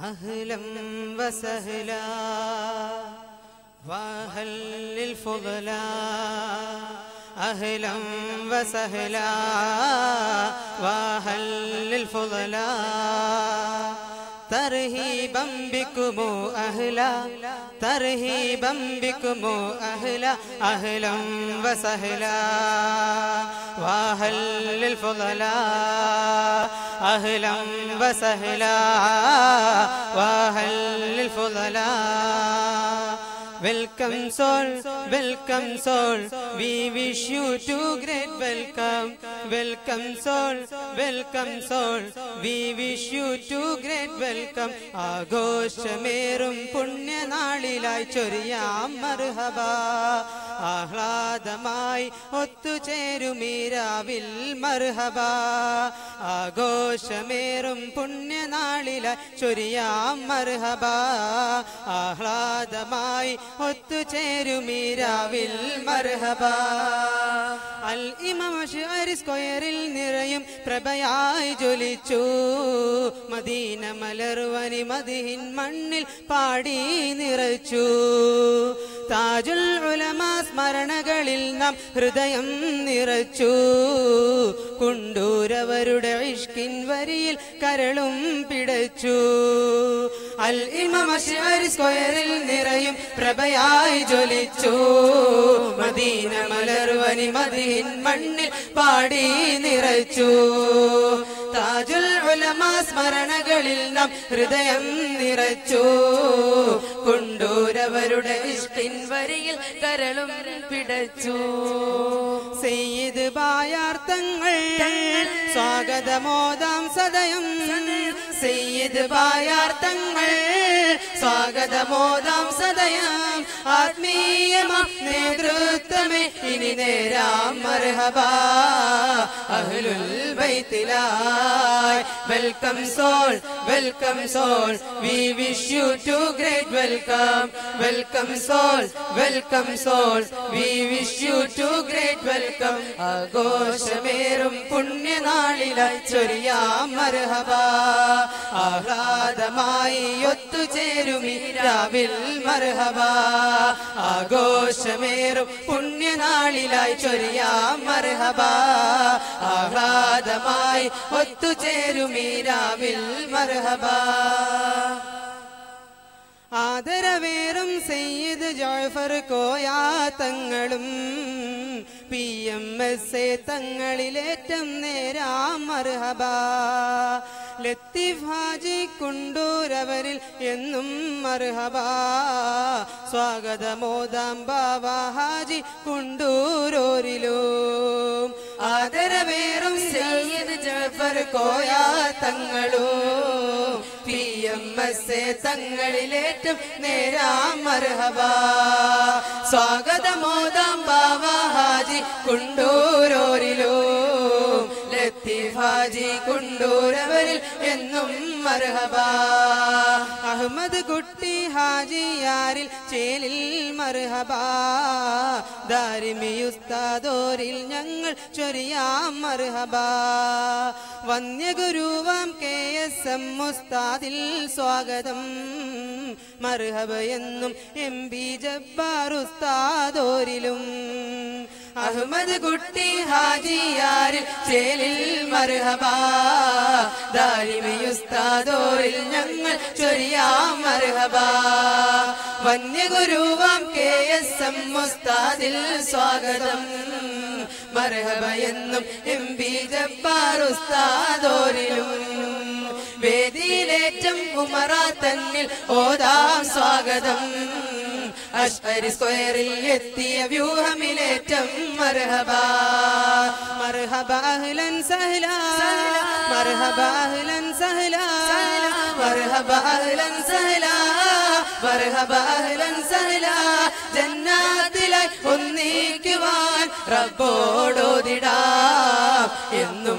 أهلا وسهلا وهل للفضلاء أهلا وسهلا وهل للفضلاء ترهيبا بكم أهلا ترهيبا بكم أهلا أهلا وسهلا وهل للفضلاء أهلا وسهلا وهل للفضلاء Welcome soul, welcome soul. We wish you to great welcome. Welcome soul, welcome soul. We wish you to great welcome. ആഘോഷമേറും പുണ്യനാളിലായി ചൊരിയാം മർഹബ ആഹ്ലാദമായി ഒത്തുചേരുമീരാവിൽ മർഹബ ആഘോഷമേറും പുണ്യനാളിലായി ചൊരിയാം മർഹബ ആഹ്ലാദമായി ഒത്തുചേരുമീരാവിൽ മർഹബ അൽ ഇമാം അഷ്അരി സ്ക്വയറിൽ നിറയും പ്രഭയായി ജ്വലിച്ചു മദീന മലർവനി മദിഹിൻ മണ്ണിൽ പാടി നിറച്ചു താജുൽ ഉലമ സ്മരണകളിൽ നാം ഹൃദയം നിറച്ചു കുണ്ടൂരവരുടെ ഇഷ്കിൻ വരിയിൽ കരളും പിടച്ചു അൽ ഇമാം അഷ്അരി സ്ക്വയറിൽ നിറയും പ്രഭയായി ജ്വലിച്ചു മദീന മലർവനി മദീൻ മണ്ണിൽ പാടി നിറച്ചു താജുൽ ഉലമ സ്മരണകളിൽ നാം ഹൃദയം നിറച്ചു കൊണ്ടൂരവരുടെ ഇഷ്ടിൻ വരിയിൽ കരളും പിടച്ചു സെയ്ത് ബായാർത്ഥങ്ങൾ സ്വാഗതമോദാം സദയം സെയ്ത് ബായാർത്ഥങ്ങൾ സ്വാഗതമോദാം സദയം ആത്മീയമാം നേതൃത്വമേ ഇനി നേരാം മർഹബ അഹ്ലുൽ ബൈത്തിലായ് welcome soul welcome soul we wish you to great welcome welcome soul welcome soul we wish you to great welcome ആഘോഷമേറും പുണ്യനാളിലായി ചൊരിയാം മർഹബ ആഹ്ലാദമായി ഒത്തുചേരുമി രാവിൽ മർഹബ ആഘോഷമേറും പുണ്യനാളിലായി ചൊരിയാം മർഹബ ആഹ്ലാദമായി ഒത്തുചേരുമി രാവിൽ മർഹബ ആദരവേറും സയ്യിദ് ജോഫർ കോയാ തങ്ങളും പി എം എസ് എ തങ്ങളിലേറ്റം നേരാം മർഹബ ലത്തീഫ് ഹാജി കുണ്ടൂരവരിൽ എന്നും മർഹബ സ്വാഗതമോദാം ബാബ ഹാജി കുണ്ടൂരോരിലും ആദരവേറും സയ്യിദ് ജഫർ കോയാ തങ്ങളും പി എം എസ് എ തങ്ങളിലേറ്റം നേരാം മർഹബ സ്വാഗതമോദാം ബാബ ഹാജി കുണ്ടൂരോരിലും ലത്തീഫ് ഹാജി കുണ്ടൂരവരിൽ എന്നും മർഹബ അഹമ്മദ് കുട്ടി ഹാജിയാരിൽ ചേലിൽ മർഹബ ദാരിമിയുസ്താദോരിൽ ഞങ്ങൾ ചൊരിയാം മർഹബ വന്യഗുരുവാം കെ എസ് എം മുസ്താദിൽ സ്വാഗതം മർഹബ എന്നും എം ബി ജബ്ബാർ ഉസ്താദോരിലും അഹമ്മദ് കുട്ടി ഹാജിയാരിൽ ചേലിൽ മർഹബ ദാരിമിയുസ്താദോരിൽ ഞങ്ങൾ ചൊരിയാം മർഹബ വന്യഗുരുവാം കെ എസ് എം മുസ്താദിൽ സ്വാഗതം മർഹബ എന്നും എം ബി ജബ്ബാർ ഉസ്താദോരിലും വേദിയിലേറ്റം ഉമറ തന്നിൽ ഓതാം സ്വാഗതം അഷ്ഹരി സ്ക്വയറിൽ എത്തിയ വ്യൂഹമിലേറ്റം മർഹബ മർഹബ അഹ്ലൻ സഹല മർഹബ അഹ്ലൻ സഹല മർഹബ അഹ്ലൻ സഹല മർഹബ അഹ്ലൻ സഹല ജന്നാത്തിലായി ഒന്നിക്കുവാൻ റബ്ബോടോതിടാം എന്നും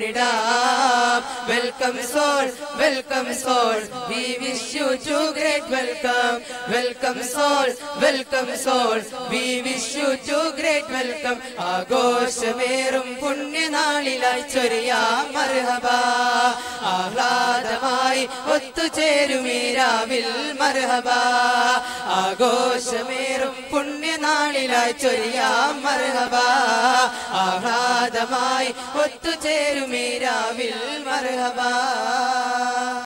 കേണിടാം welcome soul welcome soul we wish you to great welcome welcome soul welcome soul we wish you to great welcome ആഘോഷമേറും പുണ്യനാളിലായി ചൊരിയാം മർഹബ ആഹ്ലാദമായി ഒത്തുചേരുമീരാവിൽ മർഹബ ആഘോഷമേറും പുണ്യനാളിലായി ചൊരിയാം മർഹബ ആഹ്ലാദമായി ഒത്തുചേരുമീരാവിൽ മർഹബ